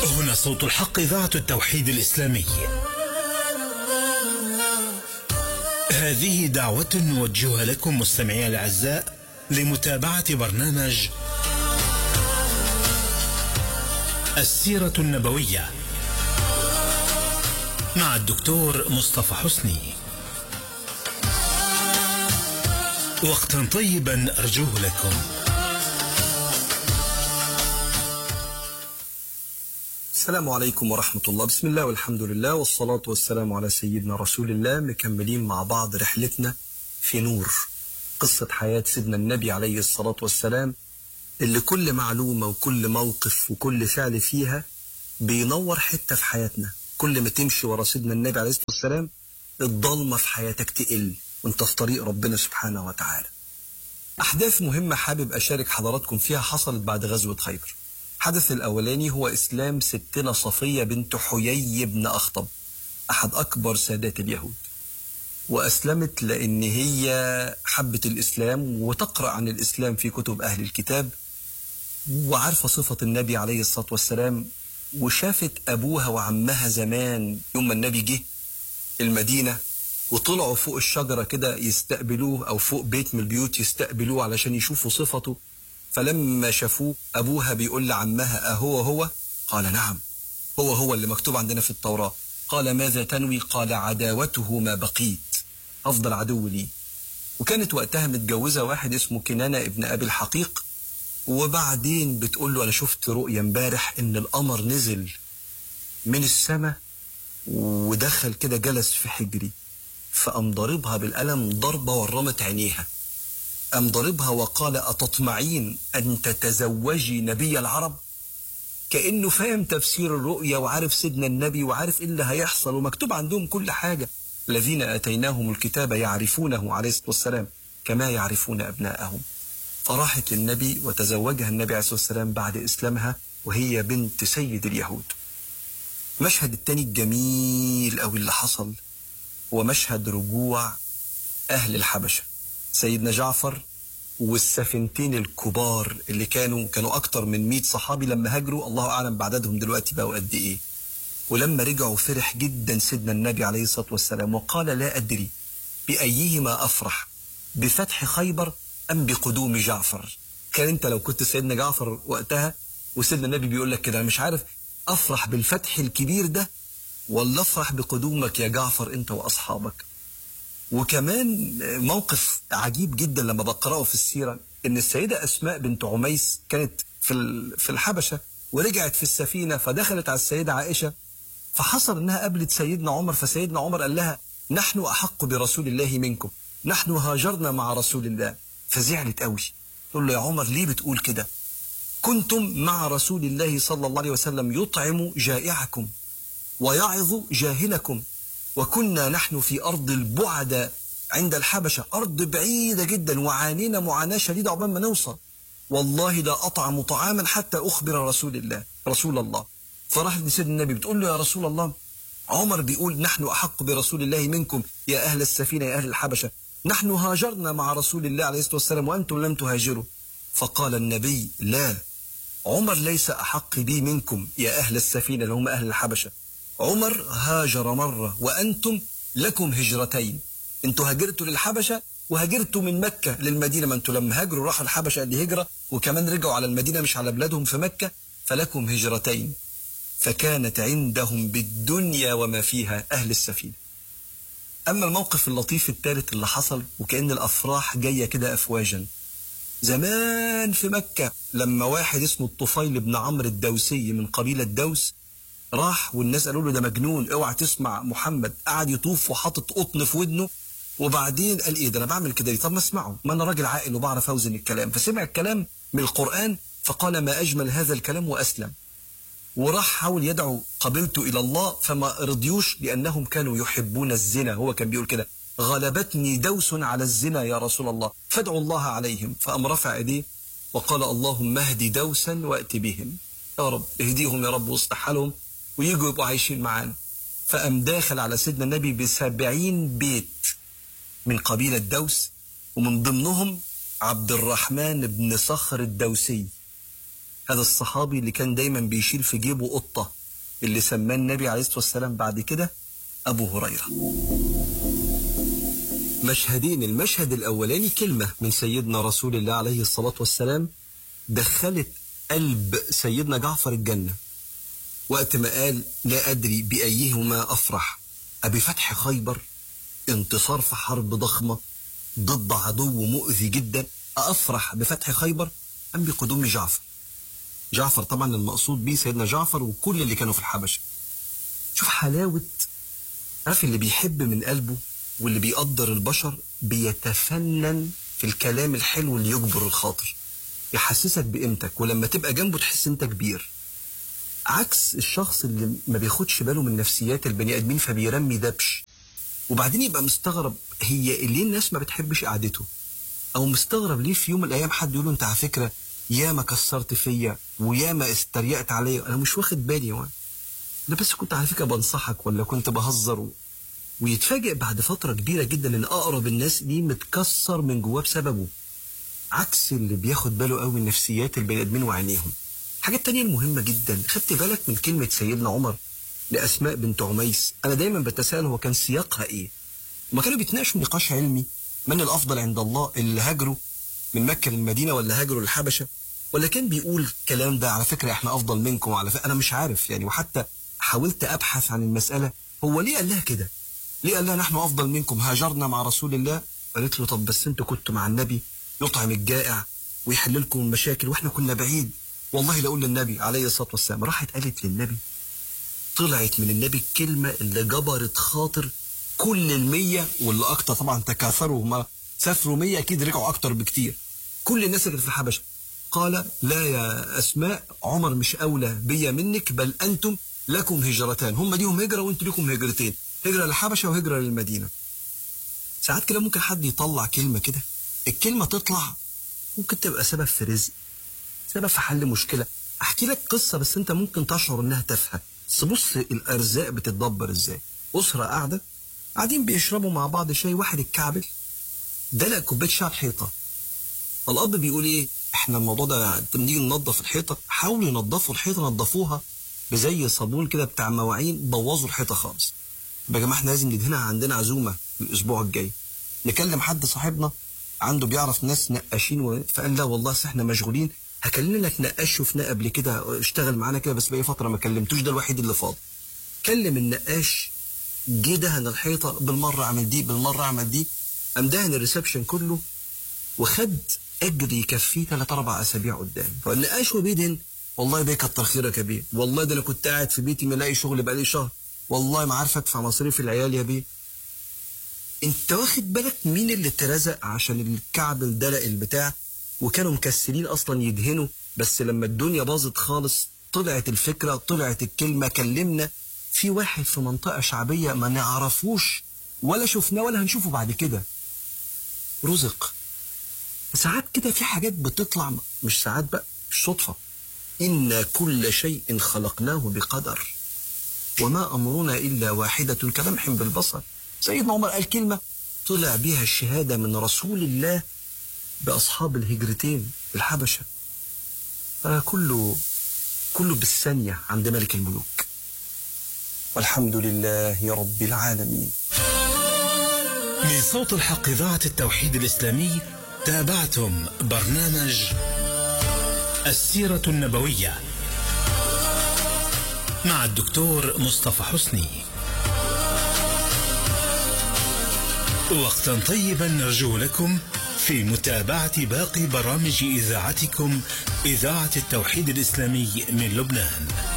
هنا صوت الحق إذاعة التوحيد الإسلامي هذه دعوة نوجهها لكم مستمعي الأعزاء لمتابعة برنامج السيرة النبوية مع الدكتور مصطفى حسني وقتا طيبا أرجوه لكم السلام عليكم ورحمة الله بسم الله والحمد لله والصلاة والسلام على سيدنا رسول الله مكملين مع بعض رحلتنا في نور قصة حياة سيدنا النبي عليه الصلاة والسلام اللي كل معلومة وكل موقف وكل فعل فيها بينور حتة في حياتنا كل ما تمشي ورا سيدنا النبي عليه الصلاة والسلام الضلمة في حياتك تقل وانت في طريق ربنا سبحانه وتعالى أحداث مهمة حابب أشارك حضراتكم فيها حصلت بعد غزوة خيبر الحدث الأولاني هو إسلام ستنا صفية بنت حيي بن أخطب أحد أكبر سادات اليهود وأسلمت لأن هي حبت الإسلام وتقرأ عن الإسلام في كتب أهل الكتاب وعارفة صفة النبي عليه الصلاة والسلام وشافت أبوها وعمها زمان يوم ما النبي جه المدينة وطلعوا فوق الشجرة كده يستقبلوه أو فوق بيت من البيوت يستقبلوه علشان يشوفوا صفته فلما شافوه أبوها بيقول لعمها أهو هو قال نعم هو هو اللي مكتوب عندنا في التوراة قال ماذا تنوي قال عداوته ما بقيت أفضل عدو لي وكانت وقتها متجوزة واحد اسمه كنانة ابن أبي الحقيق وبعدين بتقول له أنا شفت رؤيا امبارح إن القمر نزل من السماء ودخل كده جلس في حجري فقام ضاربها بالقلم ضربة ورمت عينيها قام ضاربها وقال أتطمعين أن تتزوجي نبي العرب كأنه فاهم تفسير الرؤيا وعارف سيدنا النبي وعارف إيه اللي هيحصل ومكتوب عندهم كل حاجة الذين آتيناهم الكتاب يعرفونه عليه الصلاة والسلام كما يعرفون أبناءهم فراحت للنبي وتزوجها النبي عليه الصلاة والسلام بعد إسلامها وهي بنت سيد اليهود مشهد التاني الجميل أوي اللي حصل هو مشهد رجوع أهل الحبشة سيدنا جعفر والسفينتين الكبار اللي كانوا كانوا أكتر من 100 صحابي لما هاجروا الله أعلم بعددهم دلوقتي بقوا قد إيه ولما رجعوا فرح جدا سيدنا النبي عليه الصلاة والسلام وقال لا أدري بأيهما أفرح بفتح خيبر أم بقدوم جعفر كان أنت لو كنت سيدنا جعفر وقتها وسيدنا النبي بيقول لك كده أنا مش عارف أفرح بالفتح الكبير ده ولا أفرح بقدومك يا جعفر أنت وأصحابك وكمان موقف عجيب جدا لما بقراه في السيرة ان السيدة اسماء بنت عميس كانت في في الحبشة ورجعت في السفينة فدخلت على السيدة عائشة فحصل انها قابلت سيدنا عمر فسيدنا عمر قال لها نحن احق برسول الله منكم نحن هاجرنا مع رسول الله فزعلت قوي تقول له يا عمر ليه بتقول كده كنتم مع رسول الله صلى الله عليه وسلم يطعم جائعكم ويعظ جاهلكم وكنا نحن في أرض البعد عند الحبشة أرض بعيدة جدا وعانينا معاناة شديدة عقبال ما نوصل والله لا أطعم طعاما حتى أخبر رسول الله رسول الله فراحت لسيدنا النبي بتقول له يا رسول الله عمر بيقول نحن أحق برسول الله منكم يا أهل السفينة يا أهل الحبشة نحن هاجرنا مع رسول الله عليه الصلاة والسلام وأنتم لم تهاجروا فقال النبي لا عمر ليس أحق بي منكم يا أهل السفينة اللي هم أهل الحبشة عمر هاجر مرة وأنتم لكم هجرتين انتوا هاجرتوا للحبشة وهاجرتوا من مكة للمدينة ما انتوا لما هاجروا راحوا الحبشة دي هجرة وكمان رجعوا على المدينة مش على بلادهم في مكة فلكم هجرتين فكانت عندهم بالدنيا وما فيها أهل السفينة أما الموقف اللطيف الثالث اللي حصل وكأن الأفراح جاية كده أفواجا زمان في مكة لما واحد اسمه الطفيل بن عمرو الدوسي من قبيلة دوس راح والناس قالوا له ده مجنون اوعى تسمع محمد قعد يطوف وحاطط قطن في ودنه وبعدين قال ايه ده انا بعمل كده ليه طب ما اسمعه ما انا راجل عاقل وبعرف اوزن الكلام فسمع الكلام من القران فقال ما اجمل هذا الكلام واسلم وراح حاول يدعو قبيلته الى الله فما رضيوش لانهم كانوا يحبون الزنا هو كان بيقول كده غلبتني دوس على الزنا يا رسول الله فادعوا الله عليهم فقام رفع ايديه وقال اللهم اهد دوسا وات بهم يا رب اهديهم يا رب واصلح حالهم ويجوا يبقوا عايشين معانا فقام داخل على سيدنا النبي بسبعين بيت من قبيلة دوس ومن ضمنهم عبد الرحمن بن صخر الدوسي هذا الصحابي اللي كان دايما بيشيل في جيبه قطة اللي سماه النبي عليه الصلاة والسلام بعد كده أبو هريرة مشهدين المشهد الأولاني كلمة من سيدنا رسول الله عليه الصلاة والسلام دخلت قلب سيدنا جعفر الجنة وقت ما قال لا أدري بأيهما أفرح أبي فتح خيبر انتصار في حرب ضخمة ضد عدو مؤذي جدا أفرح بفتح خيبر أم بقدوم جعفر جعفر طبعا المقصود بيه سيدنا جعفر وكل اللي كانوا في الحبشة شوف حلاوة عارف اللي بيحب من قلبه واللي بيقدر البشر بيتفنن في الكلام الحلو اللي يجبر الخاطر يحسسك بقيمتك ولما تبقى جنبه تحس انت كبير عكس الشخص اللي ما بياخدش باله من نفسيات البني ادمين فبيرمي دبش وبعدين يبقى مستغرب هي ليه الناس ما بتحبش قعدته او مستغرب ليه في يوم من الايام حد يقول له انت على فكره ياما كسرت فيا وياما استريقت عليا انا مش واخد بالي وانا انا بس كنت على فكره بنصحك ولا كنت بهزر و... ويتفاجئ بعد فتره كبيره جدا ان اقرب الناس دي متكسر من جواه بسببه عكس اللي بياخد باله قوي من نفسيات البني ادمين وعينيهم الحاجه التانية المهمه جدا خدت بالك من كلمه سيدنا عمر لاسماء بنت عميس انا دايما بتساءل هو كان سياقها ايه ما كانوا بيتناقشوا نقاش علمي من الافضل عند الله اللي هاجروا من مكه للمدينه ولا هاجروا للحبشه ولا كان بيقول الكلام ده على فكره احنا افضل منكم على فكرة انا مش عارف يعني وحتى حاولت ابحث عن المساله هو ليه قال لها كده ليه قال لها نحن افضل منكم هاجرنا مع رسول الله قالت له طب بس انتوا كنتوا مع النبي يطعم الجائع ويحل لكم المشاكل واحنا كنا بعيد والله لاقول للنبي عليه الصلاه والسلام راحت قالت للنبي طلعت من النبي الكلمه اللي جبرت خاطر كل المية واللي اكتر طبعا تكاثروا هم سافروا مية اكيد رجعوا اكتر بكتير كل الناس اللي في الحبشه قال لا يا اسماء عمر مش اولى بيا منك بل انتم لكم هجرتان هم ليهم هجره وانتم لكم هجرتين هجره للحبشه وهجره للمدينه ساعات كده ممكن حد يطلع كلمه كده الكلمه تطلع ممكن تبقى سبب في رزق سبب في حل مشكله احكي لك قصه بس انت ممكن تشعر انها تافهه بس بص الارزاق بتتدبر ازاي اسره قاعده قاعدين بيشربوا مع بعض شاي واحد اتكعبل دلق كوبايه شاي على الحيطه الاب بيقول ايه احنا الموضوع ده بنيجي ننظف الحيطه حاولوا ينظفوا الحيطه نظفوها بزي صابون كده بتاع مواعين بوظوا الحيطه خالص يا جماعه احنا لازم ندهنها عندنا عزومه الاسبوع الجاي نكلم حد صاحبنا عنده بيعرف ناس نقاشين و... فقال لا والله أصل احنا مشغولين هكلم لك نقاش شفناه قبل كده اشتغل معانا كده بس بقى فتره ما كلمتوش ده الوحيد اللي فاضي كلم النقاش جه دهن الحيطه بالمره عمل دي بالمره عمل دي قام دهن الريسبشن كله وخد اجر يكفيه ثلاث اربع اسابيع قدام فالنقاش وبيدهن والله بيه كتر خيرك يا بيه والله ده انا كنت قاعد في بيتي ملاقي شغل بقالي شهر والله ما عارف ادفع مصاريف العيال يا بيه انت واخد بالك مين اللي اترزق عشان الكعب الدلق البتاع وكانوا مكسلين اصلا يدهنوا بس لما الدنيا باظت خالص طلعت الفكره طلعت الكلمه كلمنا في واحد في منطقه شعبيه ما نعرفوش ولا شفناه ولا هنشوفه بعد كده رزق ساعات كده في حاجات بتطلع مش ساعات بقى مش صدفه إن كل شيء خلقناه بقدر وما أمرنا إلا واحدة كلمح بالبصر سيدنا عمر قال كلمة طلع بها الشهادة من رسول الله بأصحاب الهجرتين الحبشة فكله كله بالثانية عند ملك الملوك والحمد لله رب العالمين من صوت الحق إذاعة التوحيد الإسلامي تابعتم برنامج السيرة النبوية مع الدكتور مصطفى حسني وقتا طيبا نرجو لكم في متابعة باقي برامج إذاعتكم إذاعة التوحيد الإسلامي من لبنان